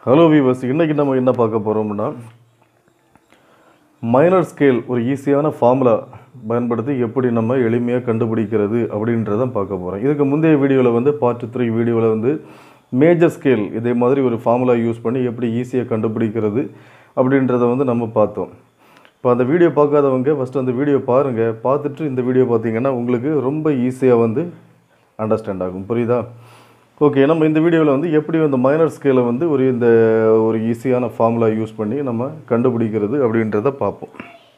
hello viewers இன்னைக்கு நம்ம என்ன பார்க்க போகிறோம்னா மைனர் ஸ்கேல் ஒரு ஈஸியான ஃபார்முலா பயன்படுத்தி எப்படி நம்ம எளிமையாக கண்டுபிடிக்கிறது அப்படின்றத பார்க்க போகிறோம் இதுக்கு முந்தைய வீடியோவில் வந்து பார்ட் த்ரீ வீடியோவில் வந்து மேஜர் ஸ்கேல் இதே மாதிரி ஒரு ஃபார்முலா யூஸ் பண்ணி எப்படி ஈஸியாக கண்டுபிடிக்கிறது அப்படின்றத வந்து நம்ம பார்த்தோம் இப்போ அந்த வீடியோ பார்க்காதவங்க ஃபஸ்ட்டு அந்த வீடியோ பாருங்கள் பார்த்துட்டு இந்த வீடியோ பார்த்தீங்கன்னா உங்களுக்கு ரொம்ப ஈஸியாக வந்து அண்டர்ஸ்டாண்ட் ஆகும் புரியுதா ஓகே நம்ம இந்த வீடியோவில் வந்து எப்படி இந்த மைனர் ஸ்கேலை வந்து ஒரு இந்த ஒரு ஈஸியான ஃபார்முலா யூஸ் பண்ணி நம்ம கண்டுபிடிக்கிறது அப்படின்றத பார்ப்போம்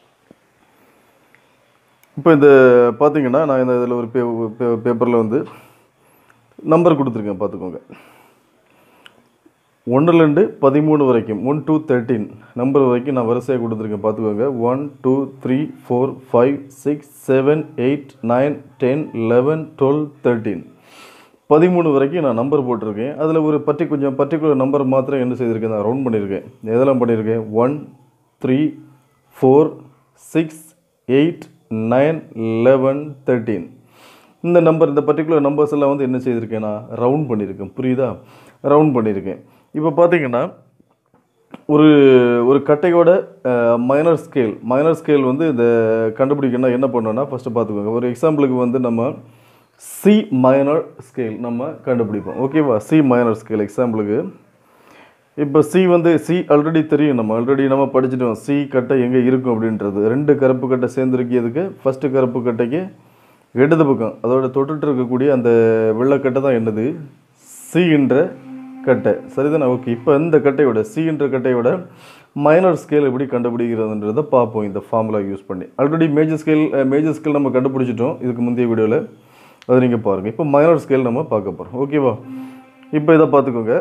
இப்போ இந்த பார்த்தீங்கன்னா நான் இந்த இதில் ஒரு பே பேப்பரில் வந்து நம்பர் கொடுத்துருக்கேன் பார்த்துக்கோங்க ஒன்றுலேருந்து பதிமூணு வரைக்கும் ஒன் டூ தேர்ட்டீன் நம்பர் வரைக்கும் நான் வரிசையாக கொடுத்துருக்கேன் பார்த்துக்கோங்க one two three four five six seven eight nine ten eleven twelve thirteen பதிமூணு வரைக்கும் நான் நம்பர் போட்டிருக்கேன் அதில் ஒரு பர்டி கொஞ்சம் பர்டிகுலர் நம்பர் மாத்திரம் என்ன செய்திருக்கேன் நான் ரவுண்ட் பண்ணியிருக்கேன் எதெல்லாம் பண்ணியிருக்கேன் one three four six eight nine eleven thirteen இந்த நம்பர் இந்த பர்டிகுலர் நம்பர்ஸ் எல்லாம் வந்து என்ன செய்திருக்கேன் நான் ரவுண்ட் பண்ணியிருக்கேன் புரியுதா ரவுண்ட் பண்ணியிருக்கேன் இப்போ பார்த்தீங்கன்னா ஒரு ஒரு கட்டையோட மைனர் ஸ்கேல் மைனர் ஸ்கேல் வந்து இந்த கண்டுபிடிக்கணும்னா என்ன பண்ணோன்னா ஃபஸ்ட்டு பார்த்துக்கோங்க ஒரு எக்ஸாம்பிளுக்கு வந்து நம்ம சி மைனர் ஸ்கேல் நம்ம கண்டுபிடிப்போம் ஓகேவா சி மைனர் ஸ்கேல் எக்ஸாம்பிளுக்கு இப்போ சி வந்து சி ஆல்ரெடி தெரியும் நம்ம ஆல்ரெடி நம்ம படிச்சிட்டோம் சி கட்டை எங்கே இருக்கும் அப்படின்றது ரெண்டு கருப்பு கட்டை சேர்ந்துருக்கியதுக்கு ஃபஸ்ட்டு கருப்பு கட்டைக்கு இடது பக்கம் அதோட தொட்டுட்டு இருக்கக்கூடிய அந்த வெள்ளைக்கட்டை தான் என்னது சி என்ற கட்டை சரிதானே ஓகே இப்போ இந்த கட்டையோட சி என்ற கட்டையோட மைனர் ஸ்கேல் எப்படி கண்டுபிடிக்கிறதுன்றதை பார்ப்போம் இந்த ஃபார்முலா யூஸ் பண்ணி already major scale major scale நம்ம கண்டுபிடிச்சிட்டோம் இதுக்கு முந்தைய வீடியோவில் அதை நீங்கள் பாருங்கள் இப்போ மைனர் ஸ்கேல் நம்ம பார்க்க போகிறோம் ஓகேவா இப்போ இதை பார்த்துக்கோங்க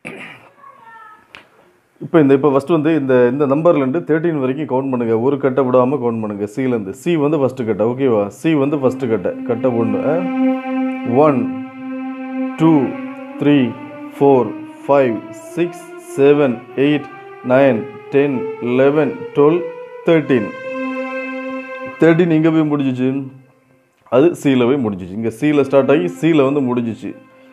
இப்போ இந்த இப்போ ஃபஸ்ட்டு வந்து இந்த இந்த நம்பர்லேருந்து தேர்ட்டின் வரைக்கும் கவுண்ட் பண்ணுங்கள் ஒரு கட்டை விடாமல் கவுண்ட் பண்ணுங்கள் சிலேருந்து சி வந்து ஃபஸ்ட்டு கட்டை ஓகேவா சி வந்து ஃபஸ்ட்டு கட்டை கட்டை ஒன்று one two three four five six seven eight nine ten eleven twelve thirteen thirteen இங்கே போய் முடிஞ்சிச்சு அது சியில் போய் முடிஞ்சிச்சு இங்கே சியில் ஸ்டார்ட் ஆகி சியில் வந்து முடிஞ்சிச்சு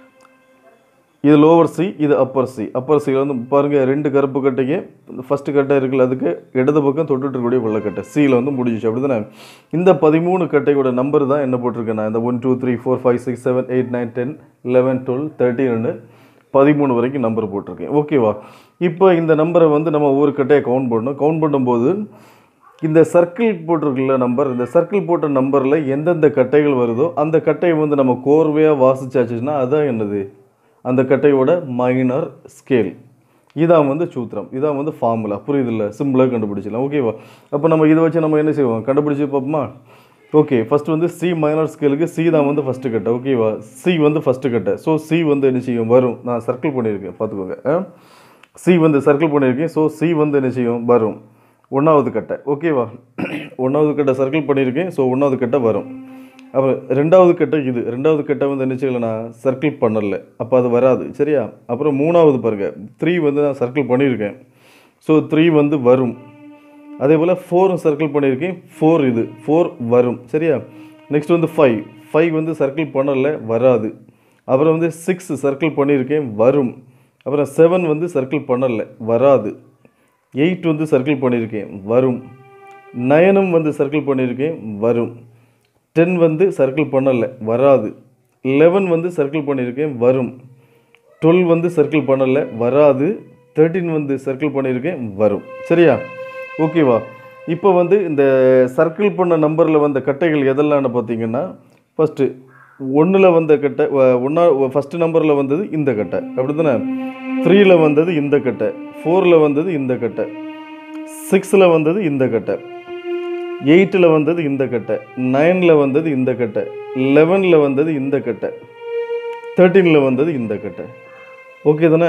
இது லோவர் சி இது அப்பர் சி அப்பர் சியில் வந்து பாருங்கள் ரெண்டு கருப்பு கட்டைக்கு ஃபஸ்ட்டு கட்டை இருக்குல்ல அதுக்கு இடது பக்கம் தொட்டுட்டு இருக்கக்கூடிய வெள்ளக்கட்டை சியில் வந்து முடிஞ்சிச்சு அப்படி தானே இந்த பதிமூணு கட்டையோட நம்பர் தான் என்ன போட்டிருக்கேன் நான் இந்த one two three four five six seven eight nine ten eleven twelve தேர்ட்டின்னு பதிமூணு வரைக்கும் நம்பர் போட்டிருக்கேன் ஓகேவா இப்போ இந்த நம்பரை வந்து நம்ம ஒவ்வொரு கட்டையை கவுண்ட் பண்ணணும் கவுண்ட் பண்ணும்போது இந்த சர்க்கிள் போட்டிருக்குல்ல நம்பர் இந்த சர்க்கிள் போட்ட நம்பரில் எந்தெந்த கட்டைகள் வருதோ அந்த கட்டையை வந்து நம்ம கோர்வையாக வாசிச்சாச்சுன்னா அதான் என்னது அந்த கட்டையோட மைனர் ஸ்கேல் இதான் வந்து சூத்திரம் இதான் வந்து ஃபார்முலா புரியுதில்ல சிம்பிளாக கண்டுபிடிச்சிடலாம் ஓகேவா அப்போ நம்ம இதை வச்சு நம்ம என்ன செய்வோம் கண்டுபிடிச்சி பார்ப்போமா ஓகே ஃபஸ்ட் வந்து சி மைனர் ஸ்கேலுக்கு சி தான் வந்து ஃபஸ்ட்டு கட்டை ஓகேவா சி வந்து ஃபஸ்ட்டு கட்டை ஸோ சி வந்து என்ன செய்யும் வரும் நான் சர்க்கிள் பண்ணியிருக்கேன் பார்த்துக்கோங்க சி வந்து சர்க்கிள் பண்ணியிருக்கேன் ஸோ சி வந்து என்ன செய்யும் வரும் ஒன்றாவது கட்டை ஓகேவா ஒன்றாவது கட்டை சர்க்கிள் பண்ணியிருக்கேன் ஸோ ஒன்றாவது கட்டை வரும் அப்புறம் ரெண்டாவது கட்டை இது ரெண்டாவது கட்டை வந்து என்ன செய்யலை நான் சர்க்கிள் பண்ணல அப்போ அது வராது சரியா அப்புறம் மூணாவது பாருங்கள் த்ரீ வந்து நான் சர்க்கிள் பண்ணியிருக்கேன் ஸோ த்ரீ வந்து வரும் அதே போல் ஃபோரும் சர்க்கிள் பண்ணியிருக்கேன் ஃபோர் இது ஃபோர் வரும் சரியா நெக்ஸ்ட் வந்து ஃபைவ் ஃபைவ் வந்து சர்க்கிள் பண்ணல வராது அப்புறம் வந்து சிக்ஸ் சர்க்கிள் பண்ணியிருக்கேன் வரும் அப்புறம் செவன் வந்து சர்க்கிள் பண்ணல வராது எயிட் வந்து சர்க்கிள் பண்ணியிருக்கேன் வரும் நயனும் வந்து சர்க்கிள் பண்ணியிருக்கேன் வரும் டென் வந்து சர்க்கிள் பண்ணலை வராது லெவன் வந்து சர்க்கிள் பண்ணியிருக்கேன் வரும் டுவெல் வந்து சர்க்கிள் பண்ணலை வராது தேர்ட்டின் வந்து சர்க்கிள் பண்ணியிருக்கேன் வரும் சரியா ஓகேவா இப்போ வந்து இந்த சர்க்கிள் பண்ண நம்பரில் வந்த கட்டைகள் எதெல்லாம்னு பார்த்தீங்கன்னா ஃபஸ்ட்டு ஒன்றில் வந்த கட்டை ஒன்றா ஃபஸ்ட்டு நம்பரில் வந்தது இந்த கட்டை அப்படி தானே த்ரீயில் வந்தது இந்த கட்டை ஃபோரில் வந்தது இந்த கட்டை சிக்ஸில் வந்தது இந்த கட்டை எயிட்டில் வந்தது இந்த கட்டை நைனில் வந்தது இந்த கட்டை லெவனில் வந்தது இந்த கட்டை தேர்ட்டீனில் வந்தது இந்த கட்டை ஓகே தானே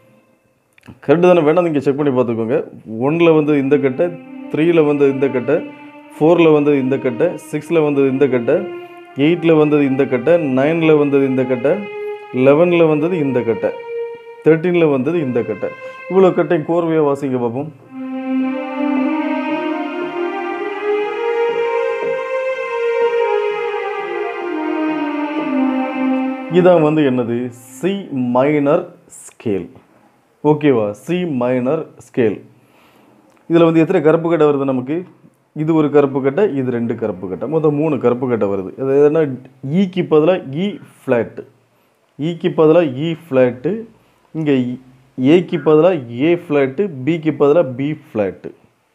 கரெக்டு தானே வேணாம் நீங்கள் செக் பண்ணி பார்த்துக்கோங்க ஒன்றில் வந்தது இந்த கட்டை த்ரீயில் வந்தது இந்த கட்டை ஃபோரில் வந்தது இந்த கட்டை சிக்ஸில் வந்தது இந்த கட்டை எயிட்டில் வந்தது இந்த கட்டை நைனில் வந்தது இந்த கட்டை லெவனில் வந்தது இந்த கட்டை தேர்ட்டீனில் வந்தது இந்த கட்டை இவ்வளோ கட்டையும் கோர்வையாக வாசிங்க பார்ப்போம் இதான் வந்து என்னது சி மைனர் ஸ்கேல் ஓகேவா சி மைனர் ஸ்கேல் இதில் வந்து எத்தனை கருப்பு கட்டை வருது நமக்கு இது ஒரு கருப்பு கட்டை இது ரெண்டு கருப்பு கட்டை மொத்தம் மூணு கருப்பு கட்டை வருது அது எதுனா ஈக்கு பதிலாக இ ஃப்ளாட்டு ஈக்கு பதிலாக இ ஃப்ளாட்டு இங்கே ஏக்கு பதிலாக ஏ ஃப்ளாட்டு பிக்கு பதிலாக பி ஃப்ளாட்டு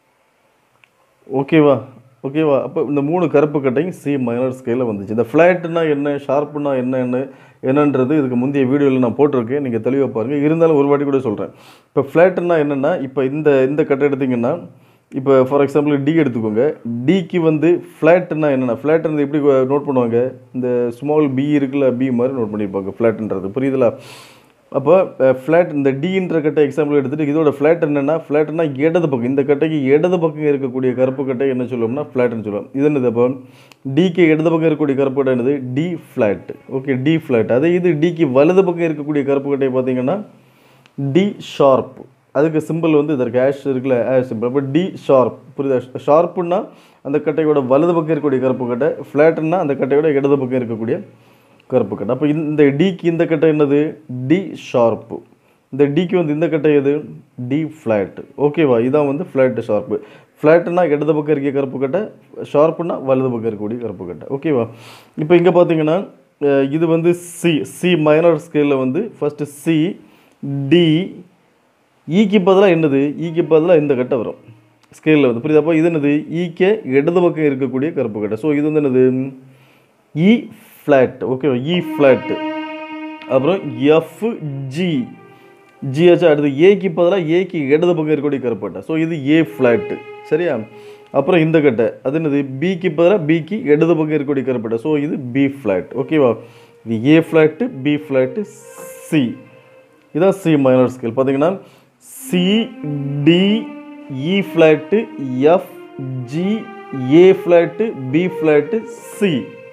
ஓகேவா ஓகேவா அப்போ இந்த மூணு கருப்பு கட்டையும் சி மைனர் ஸ்கேலில் வந்துச்சு இந்த ஃப்ளாட்னா என்ன ஷார்ப்புனா என்ன என்ன என்னன்றது இதுக்கு முந்தைய வீடியோவில் நான் போட்டிருக்கேன் நீங்கள் தெளிவாக பாருங்கள் இருந்தாலும் ஒரு வாட்டி கூட சொல்கிறேன் இப்போ ஃப்ளாட்னா என்னென்னா இப்போ இந்த இந்த கட்டை எடுத்தீங்கன்னா இப்போ ஃபார் எக்ஸாம்பிள் டி எடுத்துக்கோங்க டிக்கு வந்து ஃப்ளாட்னா என்னென்ன ஃப்ளாட்ன்றது எப்படி நோட் பண்ணுவாங்க இந்த ஸ்மால் பி இருக்குல்ல பி மாதிரி நோட் பண்ணியிருப்பாங்க ஃப்ளாட்ன்றது புரியுதுல அப்போ ஃப்ளாட் இந்த டின்ற கட்டை எக்ஸாம்பிள் எடுத்துகிட்டு இதோட ஃப்ளாட் என்னென்னா ஃப்ளாட்னா இடது பக்கம் இந்த கட்டைக்கு இடது பக்கம் இருக்கக்கூடிய கருப்பு கட்டை என்ன சொல்லுவோம்னா ஃப்ளாட்னு சொல்லுவோம் இது என்னது அப்போ டிக்கு இடது பக்கம் இருக்கக்கூடிய கருப்பு கட்டை என்னது D flat okay D flat அதே இது டிக்கு வலது பக்கம் இருக்கக்கூடிய கருப்பு கட்டை பார்த்தீங்கன்னா டி ஷார்ப் அதுக்கு சிம்பிள் வந்து இதற்கு ஆஷ் இருக்குல்ல ஆஷ் சிம்பிள் அப்போ டி ஷார்ப் புரியுதா ஷார்ப்புன்னா அந்த கட்டையோட வலது பக்கம் இருக்கக்கூடிய கருப்பு கட்டை ஃப்ளாட்னா அந்த கட்டையோட இடது பக்கம் இருக்கக்கூடிய கருப்பு கட்டை அப்போ இந்த டிக்கு இந்த கட்டை என்னது டி ஷார்ப்பு இந்த டிக்கு வந்து இந்த கட்டை எது டி ஃப்ளாட் ஓகேவா இதான் வந்து ஃப்ளாட்டு ஷார்ப்பு ஃப்ளாட்டுனா இடது பக்கம் இருக்க கருப்பு கட்டை ஷார்ப்புனா வலது பக்கம் இருக்கக்கூடிய கருப்பு கட்டை ஓகேவா இப்போ இங்கே பார்த்தீங்கன்னா அஹ், இது வந்து சி சி மைனர் ஸ்கேலில் வந்து ஃபஸ்ட்டு சி டி ஈக்கு பதிலாக என்னது ஈக்கு பதிலாக இந்த கட்டை வரும் ஸ்கேலில் வந்து புரியுதா அப்போ இது என்னது ஈக்கே இடது பக்கம் இருக்கக்கூடிய கருப்பு கட்டை ஸோ இது வந்து என்னது இ ஃப்ளாட் ஓகேவா இ ஃப்ளாட்டு அப்புறம் எஃப் ஜி ஜிஹெச் அடுத்து ஏக்கு பதிலாக ஏக்கு இடது பக்கம் இருக்கக்கூடிய கருப்பு கட்டை ஸோ இது ஏ ஃப்ளாட்டு சரியா அப்புறம் இந்த கட்டை அது என்னது பிக்கு பதிலாக பிக்கு இடது பக்கம் இருக்கக்கூடிய கருப்பு கட்டை ஸோ இது பி ஃப்ளாட் ஓகேவா இது A flat B flat C இதான் சி மைனர் ஸ்கேல் பார்த்தீங்கன்னா C D E flat F G A flat B flat C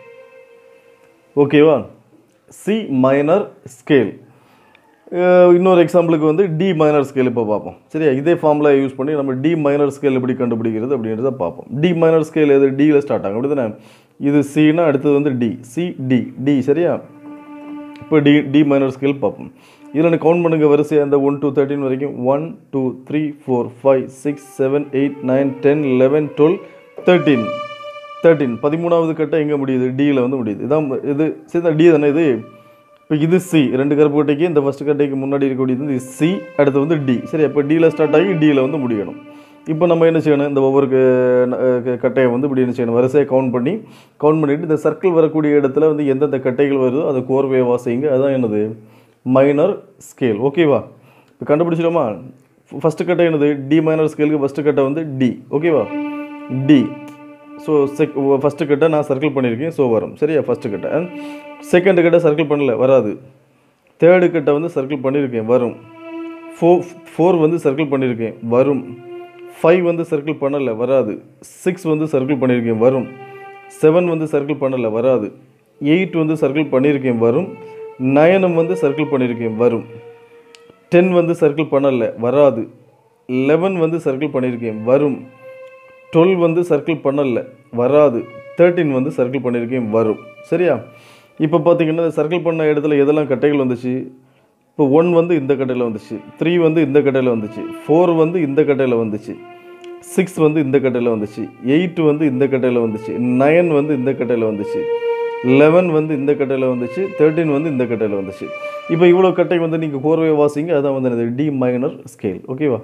ஓகேவா சி மைனர் ஸ்கேல் இன்னொரு எக்ஸாம்பிளுக்கு வந்து டி மைனர் ஸ்கேல் இப்போ பார்ப்போம் சரியா இதே ஃபார்முலா யூஸ் பண்ணி நம்ம டி மைனர் ஸ்கேல் எப்படி கண்டுபிடிக்கிறது அப்படின்றத பார்ப்போம் டி மைனர் ஸ்கேல் எது டியில் ஸ்டார்ட் ஆகும் அப்படி தானே இது சினா அடுத்தது வந்து டி சி டி டி சரியா இப்போ டி டி மைனர் ஸ்கேல் பார்ப்போம் இதில் எனக்கு கவுண்ட் பண்ணுங்க வரிசையாக அந்த ஒன் டூ தேர்ட்டின் வரைக்கும் one two three four five six seven eight nine ten eleven twelve thirteen thirteen பதிமூணாவது கட்டை எங்கே முடியுது டியில் வந்து முடியுது இதான் இது சரி டி தானே இது இப்போ இது சி ரெண்டு கருப்பு கட்டைக்கு இந்த ஃபஸ்ட் கட்டைக்கு முன்னாடி இருக்கக்கூடியது வந்து சி அடுத்து வந்து டி சரி அப்போ டியில் ஸ்டார்ட் ஆகி டியில் வந்து முடியணும் இப்போ நம்ம என்ன செய்யணும் இந்த ஒவ்வொரு க- க- கட்டையை வந்து இப்படி என்ன செய்யணும் வரிசையை கவுண்ட் பண்ணி கவுண்ட் பண்ணிவிட்டு இந்த சர்க்கிள் வரக்கூடிய இடத்துல வந்து எந்தெந்த கட்டைகள் வருதோ அதை கோர்வையை வாசிங்க அதுதான் என்னது மைனர் ஸ்கேல் ஓகேவா இப்போ கண்டுபிடிச்சிடுமா ஃபஸ்ட்டு கட்டை என்னது டி மைனர் ஸ்கேலுக்கு ஃபஸ்ட்டு கட்டை வந்து டி ஓகேவா டி ஸோ செக் ஃபஸ்ட்டு கட்டை நான் சர்க்கிள் பண்ணியிருக்கேன் ஸோ வரும் சரியா ஃபஸ்ட்டு கட்டை செகண்ட் கட்டை சர்க்கிள் பண்ணல வராது தேர்டு கட்டை வந்து சர்க்கிள் பண்ணியிருக்கேன் வரும் ஃபோர் ஃபோர் வந்து சர்க்கிள் பண்ணியிருக்கேன் வரும் ஃபைவ் வந்து சர்க்கிள் பண்ணலை வராது சிக்ஸ் வந்து சர்க்கிள் பண்ணியிருக்கேன் வரும் செவன் வந்து சர்க்கிள் பண்ணலை வராது எயிட் வந்து சர்க்கிள் பண்ணியிருக்கேன் வரும் நயனும் வந்து சர்க்கிள் பண்ணியிருக்கேன் வரும் டென் வந்து சர்க்கிள் பண்ணலை வராது லெவன் வந்து சர்க்கிள் பண்ணியிருக்கேன் வரும் டுவெல் வந்து சர்க்கிள் பண்ணல வராது தேர்ட்டின் வந்து சர்க்கிள் பண்ணியிருக்கேன் வரும் சரியா இப்போ பார்த்தீங்கன்னா சர்க்கிள் பண்ண இடத்துல எதெல்லாம் கட்டைகள் வந்துச்சு இப்போ ஒன் வந்து இந்த கட்டையில் வந்துச்சு த்ரீ வந்து இந்த கட்டையில் வந்துச்சு ஃபோர் வந்து இந்த கட்டையில் வந்துச்சு சிக்ஸ் வந்து இந்த கட்டையில் வந்துச்சு எயிட் வந்து இந்த கட்டையில் வந்துச்சு நயன் வந்து இந்த கட்டையில் வந்துச்சு லெவன் வந்து இந்த கட்டையில் வந்துச்சு தேர்ட்டின் வந்து இந்த கட்டையில் வந்துச்சு இப்போ இவ்வளோ கட்டை வந்து நீங்கள் கோர்வை வாசிங்க அதான் வந்து என்னது டி மைனர் ஸ்கேல் ஓகேவா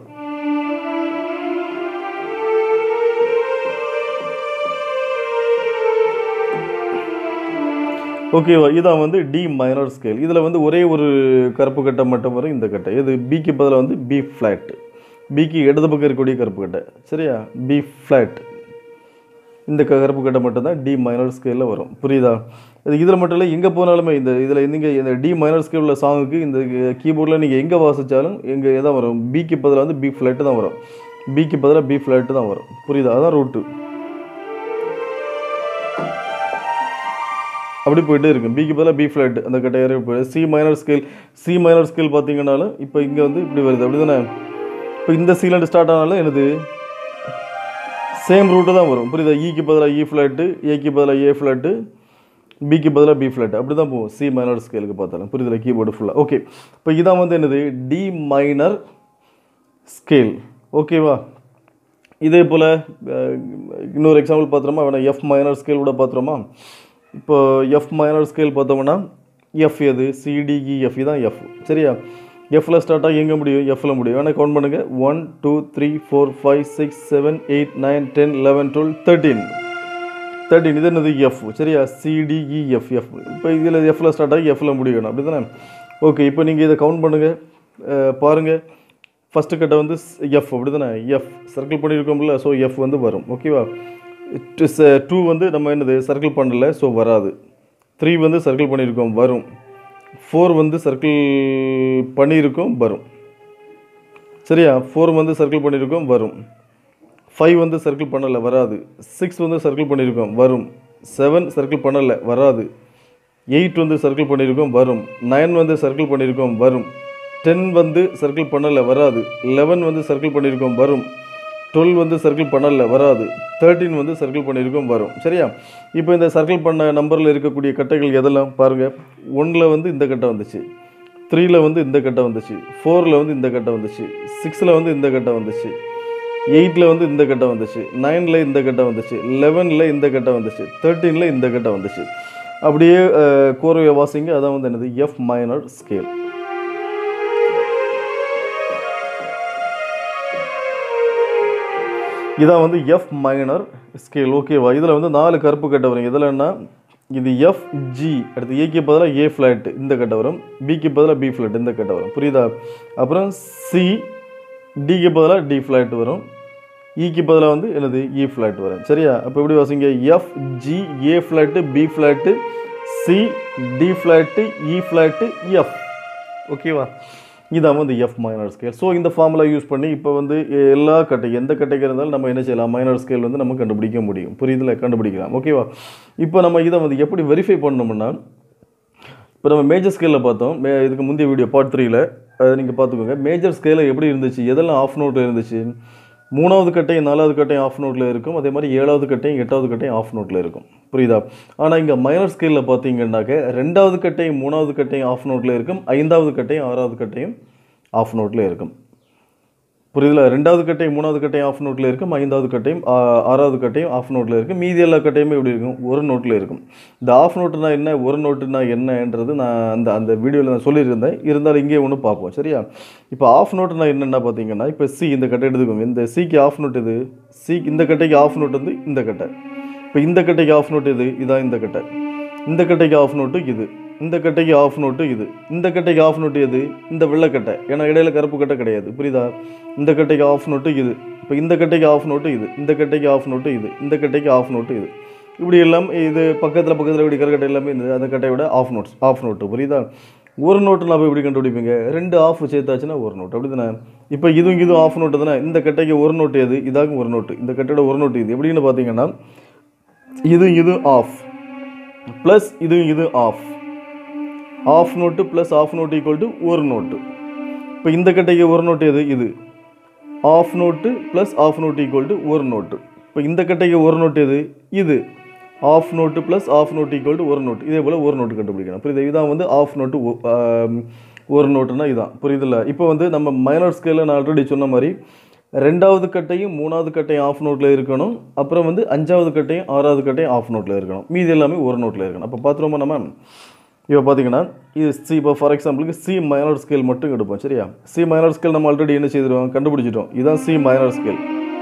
ஓகேவா இதான் வந்து டி மைனர் ஸ்கேல் இதில் வந்து ஒரே ஒரு கருப்பு கட்டை மட்டும் வரும் இந்த கட்டை இது பிக்கு பதிலாக வந்து பி ஃப்ளாட் பிக்கு இடது பக்கம் இருக்கக்கூடிய கருப்பு கட்டை சரியா பி ஃப்ளாட் இந்த க- கருப்பு கட்டை மட்டும்தான் டி மைனர் ஸ்கேலில் வரும் புரியுதா இது இதில் மட்டும் இல்லை எங்கே போனாலுமே இந்த இதில் நீங்கள் இந்த டி மைனர் ஸ்கேல் உள்ள சாங்குக்கு இந்த கீபோர்டில் நீங்கள் எங்கே வாசித்தாலும் எங்கே எதான் வரும் பிக்கு பதிலாக வந்து பி ஃப்ளாட்டு தான் வரும் பிக்கு பதிலாக பி ஃப்ளாட்டு தான் வரும் புரியுதா அதான் ரூட்டு அப்படி போயிட்டே இருக்கும் பிக்கு பதிலாக பி ஃப்ளாட் அந்த கட்டையாரே போயிடு C minor scale C minor scale பார்த்தீங்கன்னாலும் இப்போ இங்கே வந்து இப்படி வருது அப்படி தானே இப்போ இந்த சீலண்ட் ஸ்டார்ட் ஆனாலும் என்னது சேம் ரூட்டு தான் வரும் புரியுதா ஈக்கு பதிலாக இ ஃப்ளாட்டு ஏக்கு பதிலாக ஏ ஃப்ளாட்டு பிக்கு பதிலாக பி ஃப்ளாட் அப்படி தான் போகும் சி மைனர் ஸ்கேலுக்கு பார்த்தாலும் புரியுதுல கீபோர்டு ஃபுல்லாக ஓகே இப்போ இதான் வந்து என்னது டி மைனர் ஸ்கேல் ஓகேவா இதே போல் இன்னொரு எக்ஸாம்பிள் பார்த்தோமா வேணா எஃப் மைனர் ஸ்கேல் கூட பார்த்துறோமா இப்போ எஃப் மைனர் ஸ்கேல் பார்த்தோம்னா எஃப் எது சிடிஇஎஃப் தான் எஃப் சரியா எஃப்ல ஸ்டார்ட் ஆகி எங்கே முடியும் எஃப்ல முடியும் வேணா கவுண்ட் பண்ணுங்க one two three four five six seven eight nine ten eleven twelve thirteen thirteen இது என்னது எஃப் சரியா சிடிஇஎஃப் எஃப் இப்போ இதில் எஃப்ல ஸ்டார்ட் ஆகி எஃப்ல முடியணும் அப்படி தானே ஓகே இப்போ நீங்கள் இதை கவுண்ட் பண்ணுங்கள் பாருங்கள் ஃபஸ்ட்டு கட்டை வந்து எஃப் அப்படி தானே எஃப் சர்க்கிள் பண்ணியிருக்கோம்ல ஸோ எஃப் வந்து வரும் ஓகேவா டூ வந்து நம்ம என்னது சர்க்கிள் பண்ணல ஸோ வராது த்ரீ வந்து சர்க்கிள் பண்ணியிருக்கோம் வரும் ஃபோர் வந்து சர்க்கிள் பண்ணியிருக்கோம் வரும் சரியா ஃபோர் வந்து சர்க்கிள் பண்ணியிருக்கோம் வரும் ஃபைவ் வந்து சர்க்கிள் பண்ணலை வராது சிக்ஸ் வந்து சர்க்கிள் பண்ணியிருக்கோம் வரும் செவன் சர்க்கிள் பண்ணலை வராது எயிட் வந்து சர்க்கிள் பண்ணியிருக்கோம் வரும் நைன் வந்து சர்க்கிள் பண்ணியிருக்கோம் வரும் டென் வந்து சர்க்கிள் பண்ணலை வராது லெவன் வந்து சர்க்கிள் பண்ணியிருக்கோம் வரும் டுவெல் வந்து சர்க்கிள் பண்ணல வராது தேர்ட்டின் வந்து சர்க்கிள் பண்ணியிருக்கோம் வரும் சரியா இப்போ இந்த சர்க்கிள் பண்ண நம்பரில் இருக்கக்கூடிய கட்டைகள் எதெல்லாம் பாருங்கள் ஒன்றில் வந்து இந்த கட்டை வந்துச்சு த்ரீயில் வந்து இந்த கட்டை வந்துச்சு ஃபோரில் வந்து இந்த கட்டை வந்துச்சு சிக்ஸில் வந்து இந்த கட்டை வந்துச்சு எயிட்டில் வந்து இந்த கட்டை வந்துச்சு நைனில் இந்த கட்டை வந்துச்சு லெவனில் இந்த கட்டை வந்துச்சு தேர்ட்டீனில் இந்த கட்டை வந்துச்சு அப்படியே அஹ், கோர்வையை வாசிங்க அதான் வந்து என்னது எஃப் மைனர் ஸ்கேல் இதான் வந்து எஃப் மைனர் ஸ்கேல் ஓகேவா இதில் வந்து நாலு கருப்பு கட்டை வரும் இதில் என்ன இது எஃப் ஜி அடுத்து ஏக்கு பதிலாக ஏ ஃப்ளாட் இந்த கட்டை வரும் பிக்கு பதிலாக பி ஃப்ளாட் இந்த கட்டை வரும் புரியுதா அப்புறம் சி டிக்கு பதிலாக டி ஃப்ளாட் வரும் இக்கு பதிலாக வந்து என்னது இ ஃப்ளாட் வரும் சரியா அப்போ எப்படி வாசிங்க F G A flat B flat C D flat E flat F ஓகேவா இதான் வந்து எஃப் மைனர் ஸ்கேல் ஸோ இந்த ஃபார்முலா யூஸ் பண்ணி இப்போ வந்து எல்லா கட்டை எந்த கட்டைக்கு இருந்தாலும் நம்ம என்ன செய்யலாம் மைனர் ஸ்கேல் வந்து நம்ம கண்டுபிடிக்க முடியும் புரியுதுல கண்டுபிடிக்கலாம் ஓகேவா இப்போ நம்ம இதை வந்து எப்படி வெரிஃபை பண்ணோம்னா இப்போ நம்ம மேஜர் ஸ்கேலில் பார்த்தோம் மே இதுக்கு முந்தைய வீடியோ பார்ட் த்ரீல அதை நீங்கள் பார்த்துக்கோங்க மேஜர் ஸ்கேலில் எப்படி இருந்துச்சு எதெல்லாம் ஆஃப் நோட்டில் இருந்துச்சு மூணாவது கட்டையும் நாலாவது கட்டையும் ஆஃப் நோட்டில் இருக்கும் அதே மாதிரி ஏழாவது கட்டையும் எட்டாவது கட்டையும் ஆஃப் நோட்டில் இருக்கும் புரியுதா ஆனால் இங்கே மைனர் ஸ்கேலில் பார்த்தீங்கன்னாக்க ரெண்டாவது கட்டையும் மூணாவது கட்டையும் ஆஃப் நோட்டில் இருக்கும் ஐந்தாவது கட்டையும் ஆறாவது கட்டையும் ஆஃப் நோட்டில் இருக்கும் புரியுதுல ரெண்டாவது கட்டையும் மூணாவது கட்டையும் ஆஃப் நோட்டில் இருக்கும் ஐந்தாவது கட்டையும் ஆ, ஆறாவது கட்டையும் ஆஃப் நோட்டில் இருக்கும் மீதி எல்லா கட்டையுமே எப்படி இருக்கும் ஒரு நோட்டில் இருக்கும் இந்த ஆஃப் நோட்டுனா என்ன ஒரு நோட்டுனா என்னன்றது நான் அந்த அந்த வீடியோவில் நான் சொல்லியிருந்தேன் இருந்தாலும் இங்கே ஒன்று பார்ப்போம் சரியா இப்போ ஆஃப் நோட்டுனா என்னென்ன பார்த்தீங்கன்னா இப்போ சி இந்த கட்டை எடுத்துக்கோங்க இந்த சிக்கு ஆஃப் நோட் இது சி இந்த கட்டைக்கு ஆஃப் நோட் வந்து இந்த கட்டை இப்போ இந்த கட்டைக்கு ஆஃப் நோட் இது இதான் இந்த கட்டை இந்த கட்டைக்கு ஆஃப் நோட்டு இது இந்த கட்டைக்கு ஆஃப் நோட்டு இது இந்த கட்டைக்கு ஆஃப் நோட்டு எது இந்த வெள்ளைக்கட்டை ஏன்னா இடையில கருப்பு கட்டை கிடையாது புரியுதா இந்த கட்டைக்கு ஆஃப் நோட்டு இது இப்போ இந்த கட்டைக்கு ஆஃப் நோட்டு இது இந்த கட்டைக்கு ஆஃப் நோட்டு இது இந்த கட்டைக்கு ஆஃப் நோட்டு இது இப்படி எல்லாம் இது பக்கத்தில் பக்கத்தில் இப்படி கட்டை எல்லாமே இந்த அந்த கட்டையை விட ஆஃப் நோட்ஸ் ஆஃப் நோட்டு புரியுதா ஒரு நோட்டு நான் எப்படி கண்டுபிடிப்பீங்க ரெண்டு ஆஃப் சேர்த்தாச்சுன்னா ஒரு நோட்டு அப்படி தானே இப்போ இதுவும் இதுவும் ஆஃப் நோட்டு தானே இந்த கட்டைக்கு ஒரு நோட்டு எது இதாகும் ஒரு நோட்டு இந்த கட்டையோட ஒரு நோட்டு இது எப்படின்னு பார்த்தீங்கன்னா இது இது ஆஃப் ப்ளஸ் இது இது half half note plus half note equal to ஒரு நோட்டு இப்போ இந்த கட்டைக்கு ஒரு நோட்டு எது இது half note plus half note equal to ஒரு நோட்டு இப்போ இந்த கட்டைக்கு ஒரு நோட்டு எது இது half note plus half note equal to ஒரு நோட்டு இதே போல் ஒரு நோட்டு கண்டுபிடிக்கணும் புரியுது இதான் வந்து ஆஃப் நோட்டு ஒ- ஆம், ஒரு நோட்டுனா இதான் புரியுதுல்ல இப்போ வந்து நம்ம மைனர் ஸ்கேலில் நான் ஆல்ரெடி சொன்ன மாதிரி ரெண்டாவது கட்டையும் மூணாவது கட்டையும் ஆஃப் நோட்டில் இருக்கணும் அப்புறம் வந்து அஞ்சாவது கட்டையும் ஆறாவது கட்டையும் ஆஃப் நோட்டில் இருக்கணும் மீதி எல்லாமே ஒரு நோட்டில் இருக்கணும் அப்போ பார்த்துருவோமா நம்ம இப்போ பார்த்தீங்கன்னா இது சி இப்போ ஃபார் எக்ஸாம்பிளுக்கு சி மைனர் ஸ்கேல் மட்டும் எடுப்போம் சரியா சி மைனர் ஸ்கேல் நம்ம ஆல்ரெடி என்ன செய்திருவோம் கண்டுபிடிச்சிட்டோம் இதுதான் சி மைனர் ஸ்கேல்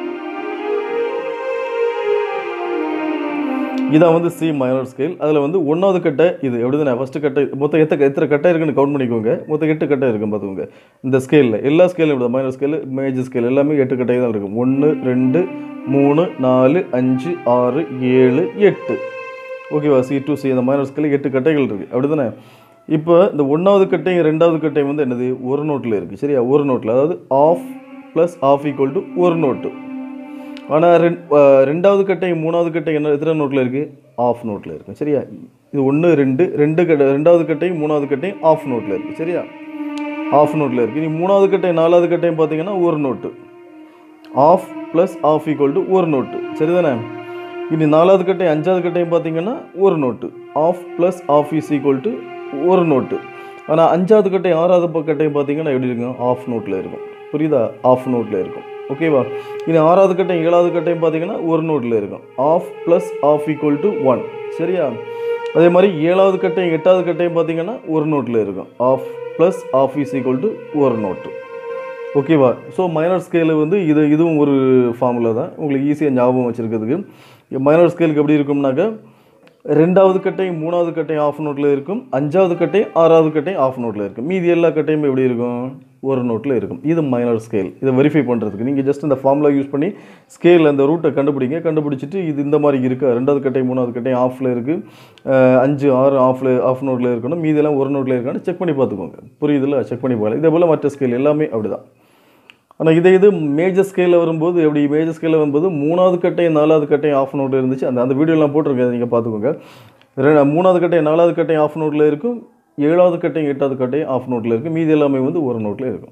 இதான் வந்து சி மைனர் ஸ்கேல் அதில் வந்து ஒன்றாவது கட்டை இது எப்படி தானே ஃபஸ்ட்டு கட்டை மொத்தம் எத்த எத்தனை கட்டை இருக்குன்னு கவுண்ட் பண்ணிக்கோங்க மொத்தம் எட்டு கட்டை இருக்கும் பார்த்துக்கோங்க இந்த ஸ்கேலில் எல்லா ஸ்கேலும் இப்படி மைனர் ஸ்கேல் மேஜர் ஸ்கேல் எல்லாமே எட்டு கட்டை தான் இருக்கும் ஒன்று ரெண்டு மூணு நாலு அஞ்சு ஆறு ஏழு எட்டு ஓகேவா சி டூ சி அந்த மைனர் ஸ்கேலில் எட்டு கட்டைகள் இருக்குது அப்படி தானே இப்போ இந்த ஒன்றாவது கட்டையும் ரெண்டாவது கட்டையும் வந்து என்னது ஒரு நோட்டில் இருக்குது சரியா ஒரு நோட்டில் அதாவது half plus half equal to ஒரு நோட்டு ஆனால் ரெண் அஹ் ரெண்டாவது கட்டை மூணாவது கட்டை என்ன எத்தனை நோட்டில் இருக்குது ஆஃப் நோட்டில் இருக்குது சரியா இது ஒன்று ரெண்டு ரெண்டு கட்டை ரெண்டாவது கட்டையும் மூணாவது கட்டையும் ஆஃப் நோட்டில் இருக்குது சரியா ஆஃப் நோட்டில் இருக்குது இனி மூணாவது கட்டை நாலாவது கட்டையும் பார்த்தீங்கன்னா ஒரு note half plus half equal to ஒரு நோட்டு சரிதானே இனி நாலாவது கட்டை அஞ்சாவது கட்டையும் பார்த்தீங்கன்னா ஒரு note half plus half is equal to ஒரு நோட்டு ஆனால் அஞ்சாவது கட்டை ஆறாவது ப- கட்டையும் பார்த்தீங்கன்னா எப்படி இருக்கும் ஆஃப் நோட்டில் இருக்கும் புரியுதா ஆஃப் நோட்டில் இருக்கும் ஓகேவா இனி ஆறாவது கட்டையும் ஏழாவது கட்டையும் பார்த்தீங்கன்னா ஒரு நோட்டில் இருக்கும் half plus half equal to one சரியா அதே மாதிரி ஏழாவது கட்டையும் எட்டாவது கட்டையும் பார்த்தீங்கன்னா ஒரு நோட்டில் இருக்கும் half plus half is equal to ஒரு நோட்டு ஓகேவா ஸோ மைனர் ஸ்கேலு வந்து இது இதுவும் ஒரு ஃபார்முலா தான் உங்களுக்கு ஈஸியாக ஞாபகம் வச்சுருக்கிறதுக்கு மைனர் ஸ்கேலுக்கு எப்படி இருக்கும்னாக்கா ரெண்டாவது கட்டையும் மூணாவது கட்டையும் ஆஃப் நோட்டில் இருக்கும் அஞ்சாவது கட்டையும் ஆறாவது கட்டையும் ஆஃப் நோட்டில் இருக்கும் மீதி எல்லா கட்டையும் எப்படி இருக்கும் ஒரு நோட்டில் இருக்கும் இது மைனர் ஸ்கேல் இதை வெரிஃபை பண்ணுறதுக்கு நீங்கள் ஜஸ்ட் இந்த ஃபார்முலா யூஸ் பண்ணி ஸ்கேல் அந்த ரூட்டை கண்டுபிடிங்க கண்டுபிடிச்சிட்டு இது இந்த மாதிரி இருக்கா ரெண்டாவது கட்டையும் மூணாவது கட்டையும் ஆஃபில் இருக்குது அஞ்சு ஆறு ஆஃபில் ஆஃப் நோட்டில் இருக்கணும் மீதெல்லாம் ஒரு நோட்டில் இருக்கான்னு செக் பண்ணி பார்த்துக்கோங்க புரியுதுல்ல செக் பண்ணி பார்க்கலாம் இதே போல் மற்ற ஸ்கேல் எல்லாமே அப்படிதான் ஆனால் இதே இது மேஜர் ஸ்கேலில் வரும்போது எப்படி மேஜர் ஸ்கேலில் வரும்போது மூணாவது கட்டையும் நாலாவது கட்டையும் ஆஃப் நோட் இருந்துச்சு அந்த அந்த வீடியோலாம் போட்டிருக்கேன் நீங்கள் பார்த்துக்கோங்க ரெ- மூணாவது கட்டையும் நாலாவது கட்டையும் ஆஃப் நோட்டில் இருக்கும் ஏழாவது கட்டையும் எட்டாவது கட்டையும் ஆஃப் நோட்டில் இருக்கும் மீதி எல்லாமே வந்து ஒரு நோட்டில் இருக்கும்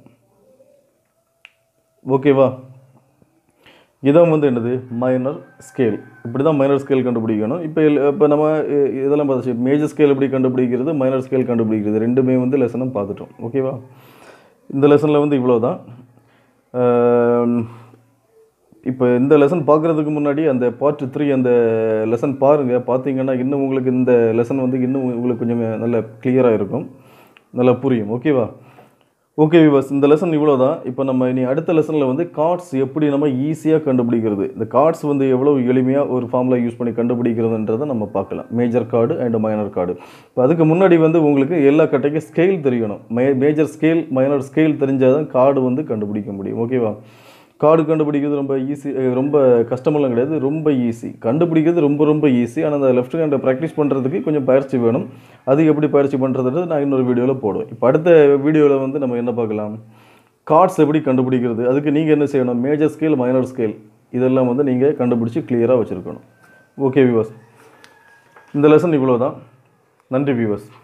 ஓகேவா இதான் வந்து என்னது மைனர் ஸ்கேல் இப்படி தான் மைனர் ஸ்கேல் கண்டுபிடிக்கணும் இப்போ இப்போ நம்ம இ- இதெல்லாம் பார்த்துச்சு மேஜர் ஸ்கேல் எப்படி கண்டுபிடிக்கிறது மைனர் ஸ்கேல் கண்டுபிடிக்கிறது ரெண்டுமே வந்து லெசனும் பார்த்துட்டோம் ஓகேவா இந்த லெசனில் வந்து இவ்வளோ தான் இப்போ இந்த லெசன் பார்க்குறதுக்கு முன்னாடி அந்த பார்ட் த்ரீ அந்த லெசன் பாருங்கள் பார்த்தீங்கன்னா இன்னும் உங்களுக்கு இந்த லெசன் வந்து இன்னும் உங்களுக்கு கொஞ்சம் நல்ல கிளியராக இருக்கும் நல்லா புரியும் ஓகேவா ஓகே விவாஸ் இந்த லெசன் இவ்வளோ தான் இப்போ நம்ம இனி அடுத்த லெசனில் வந்து கார்ட்ஸ் எப்படி நம்ம ஈஸியாக கண்டுபிடிக்கிறது இந்த கார்ட்ஸ் வந்து எவ்வளோ எளிமையாக ஒரு ஃபார்முலா யூஸ் பண்ணி கண்டுபிடிக்கிறதுன்றதை நம்ம பார்க்கலாம் major chord and minor chord இப்போ அதுக்கு முன்னாடி வந்து உங்களுக்கு எல்லா கட்டைக்கும் ஸ்கேல் தெரியணும் மே மேஜர் ஸ்கேல் மைனர் ஸ்கேல் தெரிஞ்சால் தான் கார்டு வந்து கண்டுபிடிக்க முடியும் ஓகேவா கார்டு கண்டுபிடிக்கிறது ரொம்ப ஈஸி ரொம்ப கஷ்டமெல்லாம் கிடையாது ரொம்ப ஈஸி கண்டுபிடிக்கிறது ரொம்ப ரொம்ப ஈஸி ஆனால் அந்த லெஃப்ட் ஹேண்டை ப்ராக்டிஸ் பண்ணுறதுக்கு கொஞ்சம் பயிற்சி வேணும் அது எப்படி பயிற்சி பண்ணுறதுன்றது நான் இன்னொரு வீடியோவில் போடுவேன் இப்போ அடுத்த வீடியோவில் வந்து நம்ம என்ன பார்க்கலாம் கார்ட்ஸ் எப்படி கண்டுபிடிக்கிறது அதுக்கு நீங்கள் என்ன செய்யணும் மேஜர் ஸ்கேல் மைனர் ஸ்கேல் இதெல்லாம் வந்து நீங்கள் கண்டுபிடிச்சி கிளியராக வச்சுருக்கணும் ஓகே வியூவர்ஸ் இந்த லெசன் இவ்வளோ தான் நன்றி வியூவர்ஸ்